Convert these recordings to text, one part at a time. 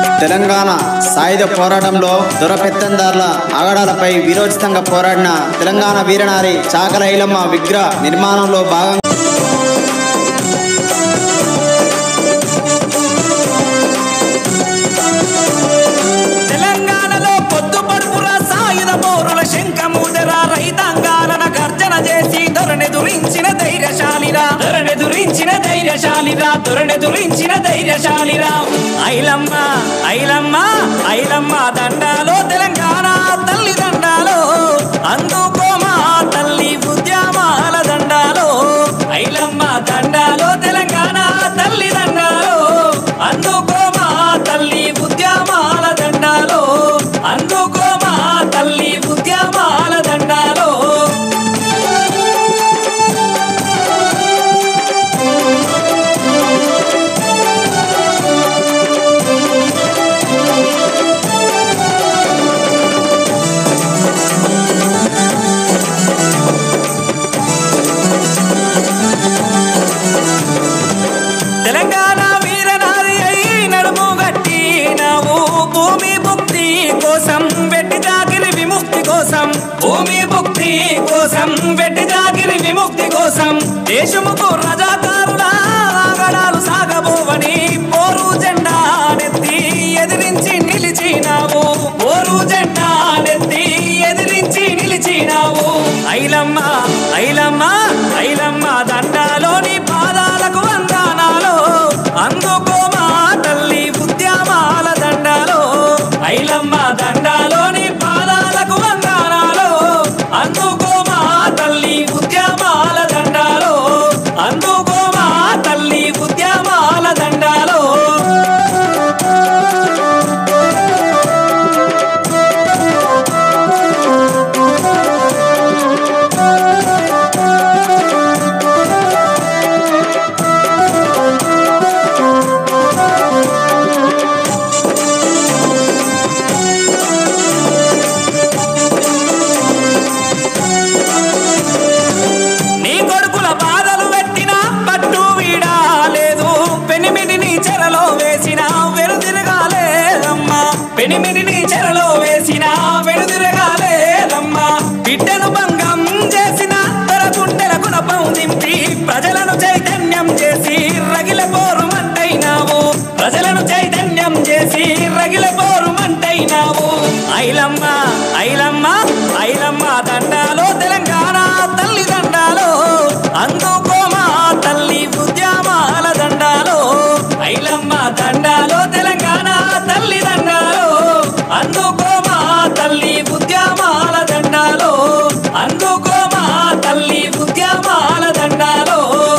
తెలంగాణ సాయుధ పోరాటంలో దొరపెత్తందారుల ఆగడాలపై వీరోచితంగా పోరాడిన తెలంగాణ వీరనారి చాకల ఐలమ్మ విగ్రహ నిర్మాణంలో భాగంగా తెలంగాణలో పొద్దు పడుపుర సాయుధ పౌరుల శంఖమూదర రైతాంగాలన గర్జన చేసి దొరనెదురించిన ధైర్యశాలిరా దొరనెదురించిన ధైర్యశాలిరా దొరనెదురించిన ధైర్యశాలిరా ఐలమ్మ ఐలమ్మ ఐలమ్మ దండాలో తెలంగాణ తల్లి దండాలో అందుకోమా తల్లి ఉద్యమాల దండాలో ఐలమ్మ దండాలో తెలంగాణ తల్లి దండాలో అందుకోమా తల్లి ఉద్యమాల దండాలో అందుకోమా తల్లి ఉద్యమాల దండాలో తెలంగాణ వీరనారి అయి నడుము గట్టినావు భూమి భుక్తి కోసం వెట్టి జాగిరి విముక్తి కోసం భూమి భుక్తి కోసం వెట్టి జాగిరి విముక్తి కోసం దేశముకు రజాకారుల ఆగడాలు సాగబోవని పోరు జెండా నెత్తి ఎదిరించి నిలిచినావు పోరు జెండా నెత్తి ఎదిరించి నిలిచినావు ఐలమ్మ ఐలమ్మ ఐలమ్మ దండాలోని పాదాలకు వందనాలో అందుకోమా తల్లి ఉద్యమాల దండాలో ఐలమ్మ దండాలోని పాదాలకు వందనాలో అందుకోమా తల్లి ఉద్యమాల దండాలో అందుకోమా తల్లి ఉద్యమాల దండాలో నీ కొడుకుల బాధలు పెట్టినా పట్టు వీడాలేదు పెనిమిడిని చెరలో వేసిన వెనుదిరగాలేదమ్మా పెనిమిడిని చెరలో వేసిన వెనుదిరగాలేదమ్మా బిడ్డను భంగం చేసిన తన గుండెల గుణపం దింపి ప్రజలను చైతన్యం చేసి రగిల పోరు మంటైనావు ప్రజలను చైతన్యం చేసి రగిల పోరు మంటైనావు ఐలమ్మ ఐలమ్మ ఐలమ్మ దండాలో తెలంగాణ తల్లి దండాలో అందుకోమా తల్లి ఉద్యమాల దండాలో ఐలమ్మ దండాలో తెలంగాణ తల్లి దండాలో అందుకోమా తల్లి ఉద్యమాల దండాలో అందుకోమా తల్లి ఉద్యమాల దండాలో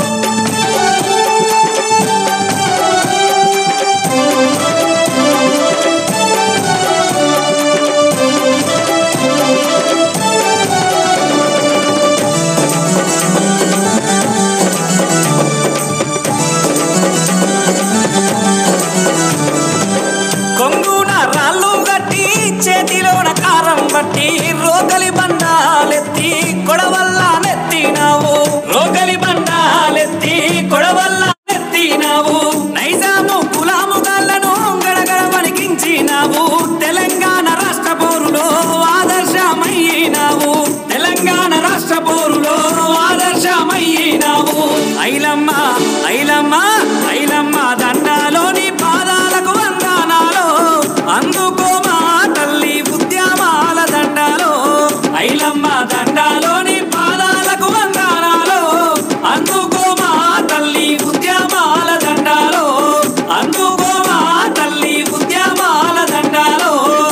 కొంగున రాళ్ళు గట్టి చేతిలోన కారం బట్టి రోగలి బండాలెత్తి కొడవల్ల నెత్తినావు రోగలి బండాలెత్తి కొడవల్ల నెత్తినావు నైజాము గులాము గాళ్లను గడగడ వణికించినావు తెలంగాణ రాష్ట్ర పోరులో ఆదర్శమయ్యినావు తెలంగాణ రాష్ట్ర పోరులో ఆదర్శమయ్యినావు ఐలమ్మ ఐలమ్మ ఐలమ్మ దండాలోని పాదాలకు వందనాలో అందుకోమా తల్లి ఉద్యమాల దండాలో ఐలమ్మ దండాలోని పాదాలకు వందనాలో అందుకోమా తల్లి ఉద్యమాల దండాలో అందుకోమా తల్లి ఉద్యమాల దండాలో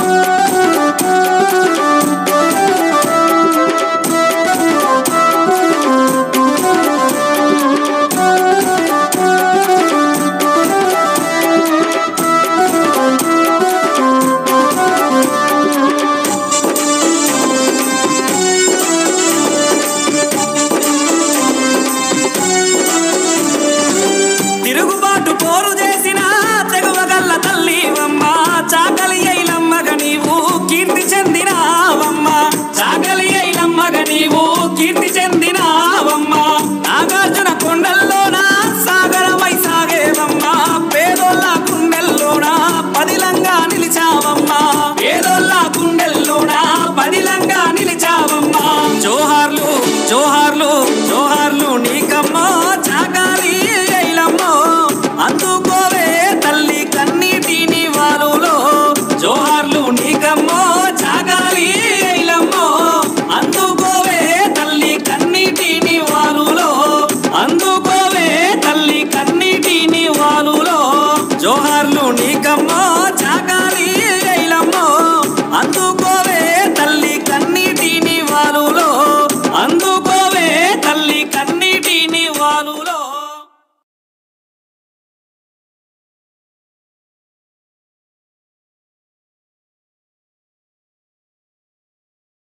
తిరుగుబాటు పోరు చేసిన తెగువగల్ల తల్లి అమ్మ చాకలి ఐలమ్మగ నీవు కీర్తి